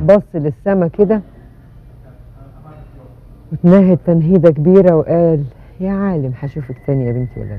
بص للسما كده وتنهد تنهيدة كبيرة وقال يا عالم هشوفك تاني يا بنتي ولا لا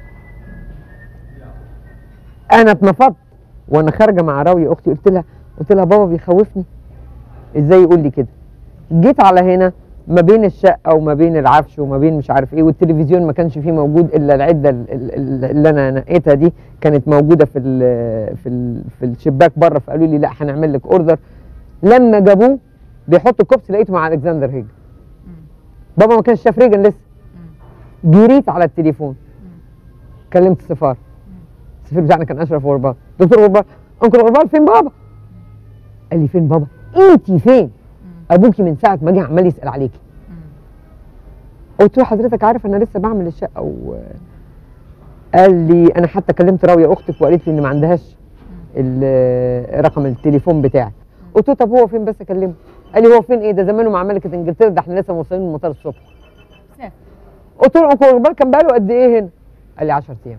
انا اتنفضت وانا خارجه مع راويه اختي قلت لها قلت لها بابا بيخوفني ازاي يقول لي كده جيت على هنا ما بين الشقه وما بين العفش وما بين مش عارف ايه والتلفزيون ما كانش فيه موجود الا العده ال- ال- ال- اللي انا نقيتها دي كانت موجوده في ال في ال في الشباك بره فقالوا لي لا هنعمل لك اوردر لما جابوه بيحطوا الكوبس لقيته مع الكسندر هيجن بابا ما كانش شاف ريجن لسه جريت على التليفون كلمت السفاره السفير بتاعنا كان اشرف غربال دكتور غربال انكل غربال فين بابا قال لي فين بابا انتي فين ابوكي من ساعه ما جه عمال يسال عليكي قلت له حضرتك عارف انا لسه بعمل الشقه و قال لي انا حتى كلمت راويه اختك وقالت لي ان ما عندهاش ال- رقم التليفون بتاعي قلت له طب هو فين بس اكلمه قال لي هو فين ايه ده زمانه مع ملكه انجلترا ده احنا لسه موصلين من المطار الصبح سافر. قلت له انكل غربال كان بقاله قد ايه هنا قال لي 10 ايام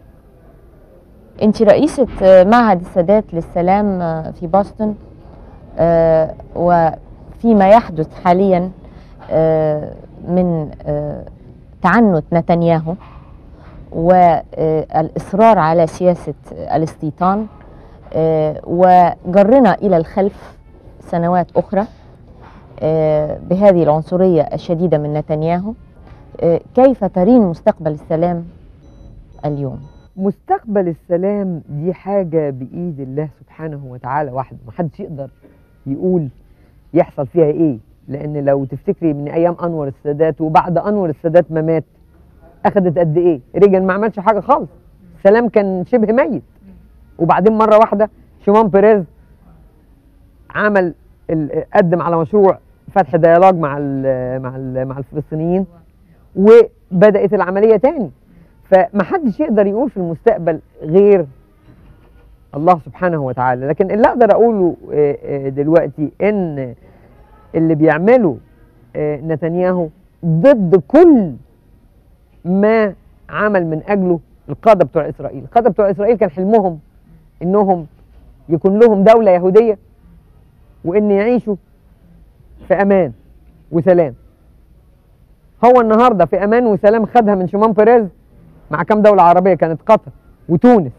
انت رئيسة آه، معهد السادات للسلام آه، في بoston آه، وفيما يحدث حاليا آه، من آه، تعنت نتنياهو والإصرار على سياسة الاستيطان آه، وجرنا إلى الخلف سنوات أخرى آه، بهذه العنصرية الشديدة من نتنياهو آه، كيف ترين مستقبل السلام اليوم؟ مستقبل السلام دي حاجة بإيد الله سبحانه وتعالى وحده محدش يقدر يقول يحصل فيها إيه لأن لو تفتكري من أيام أنور السادات وبعد أنور السادات ما مات أخدت قد إيه ريجن ما عملش حاجة خالص سلام كان شبه ميت وبعدين مرة واحدة شيمون بيريز عمل ال- قدم على مشروع فتح ديالوج مع ال مع ال مع الفلسطينيين وبدأت العملية تاني فمحدش يقدر يقول في المستقبل غير الله سبحانه وتعالى لكن اللي اقدر اقوله آه، آه، دلوقتي ان اللي بيعمله آه، نتنياهو ضد كل ما عمل من اجله القاده بتوع اسرائيل القاده بتوع اسرائيل كان حلمهم انهم يكون لهم دوله يهوديه وان يعيشوا في امان وسلام هو النهارده في امان وسلام خدها من شيمون بيريز مع كام دولة عربية كانت قطر وتونس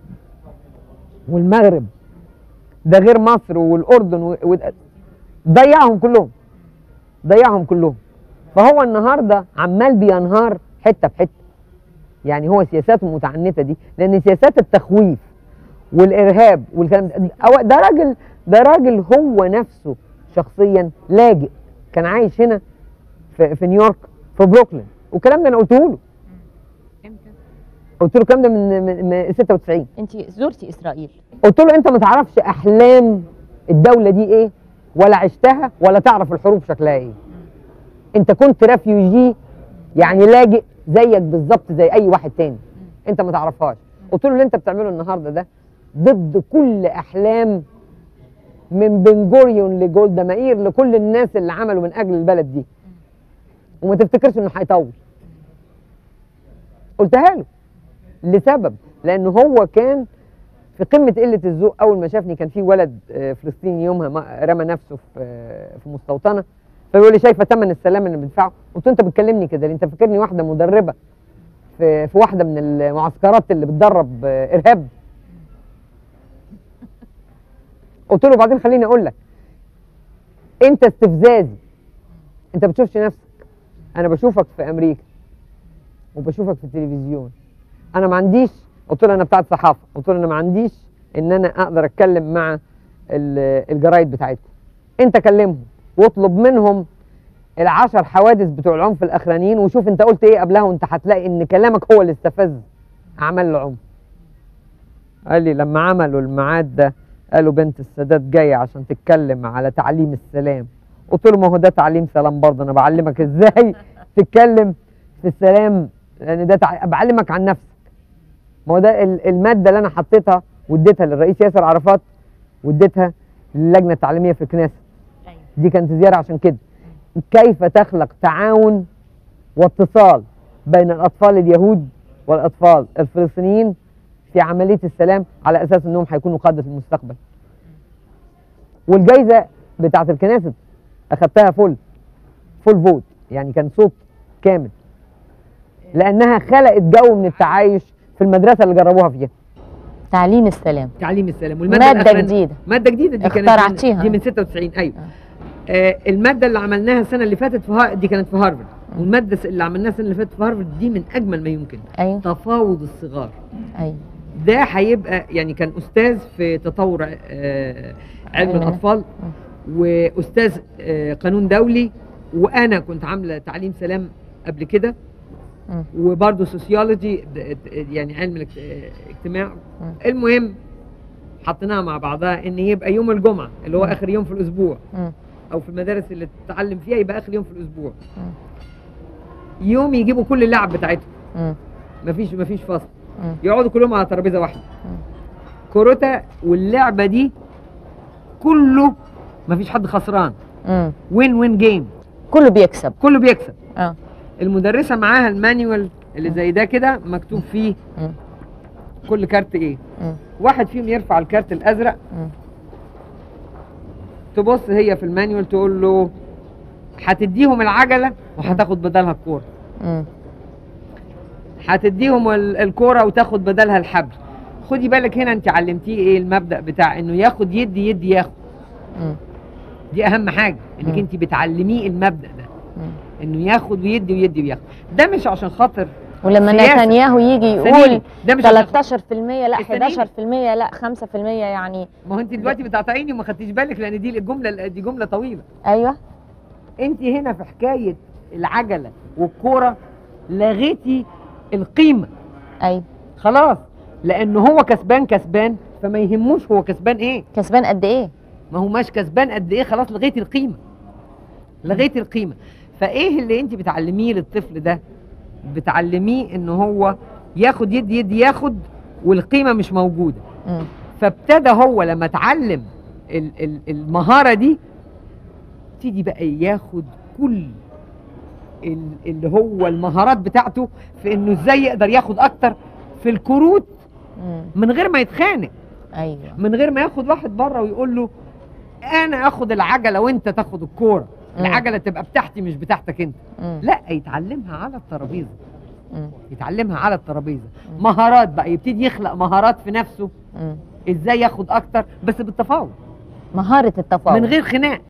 والمغرب ده غير مصر والأردن و... و... ضيعهم كلهم ضيعهم كلهم فهو النهارده عمال بينهار حتة بحتة يعني هو سياساته المتعنتة دي لأن سياسات التخويف والإرهاب والكلام ده أو- ده راجل ده راجل هو نفسه شخصيا لاجئ كان عايش هنا في, في نيويورك في بروكلين والكلام ده أنا قلته له قلت له الكلام ده من, من, من 96 انت زرتي اسرائيل قلت له انت ما تعرفش احلام الدوله دي ايه ولا عشتها ولا تعرف الحروب شكلها ايه انت كنت رافيوجي يعني لاجئ زيك بالظبط زي اي واحد تاني انت ما تعرفهاش قلت له اللي انت بتعمله النهارده ده ضد كل احلام من بن جوريون لجولدا مائير لكل الناس اللي عملوا من اجل البلد دي وما تفتكرش انه هيطول قلتها له لسبب لان هو كان في قمه قله الذوق اول ما شافني كان في ولد آه، فلسطيني يومها ما- رمى نفسه في آه، في مستوطنه فبيقول لي شايفه ثمن السلام اللي بندفعه قلت له انت بتكلمني كده ليه؟ انت فاكرني واحده مدربه في في واحده من المعسكرات اللي بتدرب آه، ارهاب قلت له بعدين خليني اقول لك انت استفزازي انت بتشوفش نفسك انا بشوفك في امريكا وبشوفك في التلفزيون انا ما عنديش قلت له انا بتاعت صحافه قلت له انا ما عنديش ان انا اقدر اتكلم مع ال- الجرايد بتاعتكم انت كلمهم واطلب منهم العشر حوادث بتوع العنف الاخرانيين وشوف انت قلت ايه قبلها وانت هتلاقي ان كلامك هو اللي استفز عمل له عنف قال لي لما عملوا الميعاد ده قالوا بنت السادات جايه عشان تتكلم على تعليم السلام قلت له ما هو ده تعليم سلام برضه انا بعلمك ازاي تتكلم في السلام لان ده تع... بعلمك عن نفسك ما هو ده ال- الماده اللي انا حطيتها واديتها للرئيس ياسر عرفات واديتها للجنه التعليميه في الكنيسه دي كانت زياره عشان كده كيف تخلق تعاون واتصال بين الاطفال اليهود والاطفال الفلسطينيين في عمليه السلام على اساس انهم هيكونوا قاده المستقبل والجائزه بتاعه الكنيست اخدتها فول فول فوت يعني كان صوت كامل لانها خلقت جو من التعايش في المدرسه اللي جربوها فيها تعليم السلام تعليم السلام مادة الأخرانية- جديدة. ماده جديده دي كانت اخترعتيها. من- دي من 96 ايوه آه الماده اللي عملناها السنه اللي فاتت في ها- دي كانت في هارفرد والماده الس- اللي عملناها السنه اللي فاتت في هارفرد دي من اجمل ما يمكن ايوه تفاوض الصغار ايوه ده هيبقى يعني كان استاذ في تطور آه علم علم الاطفال واستاذ آه قانون دولي وانا كنت عامله تعليم سلام قبل كده مم. وبرضه سوسيولوجي د- د- يعني علم الاجت- آه، اجتماع المهم حطيناها مع بعضها ان يبقى يوم الجمعه اللي هو مم. اخر يوم في الاسبوع مم. او في المدارس اللي تتعلم فيها يبقى اخر يوم في الاسبوع مم. يوم يجيبوا كل اللعب بتاعتهم مم. مفيش مفيش فصل مم. يقعدوا كلهم على ترابيزه واحده مم. كروتا واللعبه دي كله مفيش حد خسران مم. وين وين جيم كله بيكسب كله بيكسب اه المدرسه معاها المانيوال اللي زي ده كده مكتوب فيه مم. كل كارت ايه مم. واحد فيهم يرفع الكارت الازرق مم. تبص هي في المانيوال تقول له هتديهم العجله وهتاخد بدلها الكوره مم. هتديهم ال- الكوره وتاخد بدلها الحبل خدي بالك هنا انت علمتيه ايه المبدا بتاع انه ياخد يدي يدي ياخد مم. دي اهم حاجه انك مم. انت بتعلميه المبدا ده مم. انه ياخد ويدي ويدي وياخد ده مش عشان خاطر ولما سياسة. نتنياهو يجي سليم. يقول ده مش عشان 13% لا السليم. 11% لا 5% يعني ما هو انت دلوقتي بتقاطعيني وما خدتيش بالك لان دي الجمله دي جمله طويله ايوه انت هنا في حكايه العجله والكوره لغيتي القيمه ايوه خلاص لان هو كسبان كسبان فما يهموش هو كسبان ايه كسبان قد ايه ما هو مش كسبان قد ايه خلاص لغيتي القيمه لغيتي القيمه فايه اللي انت بتعلميه للطفل ده بتعلميه ان هو ياخد يدي يدي ياخد والقيمه مش موجوده مم. فابتدى هو لما اتعلم ال- ال- المهاره دي ابتدي بقى ياخد كل ال- اللي هو المهارات بتاعته في انه ازاي يقدر ياخد اكتر في الكروت مم. من غير ما يتخانق ايوه من غير ما ياخد واحد بره ويقول له انا اخد العجله وانت تاخد الكوره مم. العجله تبقى بتاعتي مش بتاعتك انت مم. لا يتعلمها على الترابيزه مم. يتعلمها على الترابيزه مهارات بقى يبتدي يخلق مهارات في نفسه مم. ازاي ياخد اكتر بس بالتفاوض مهارة التفاوض من غير خناق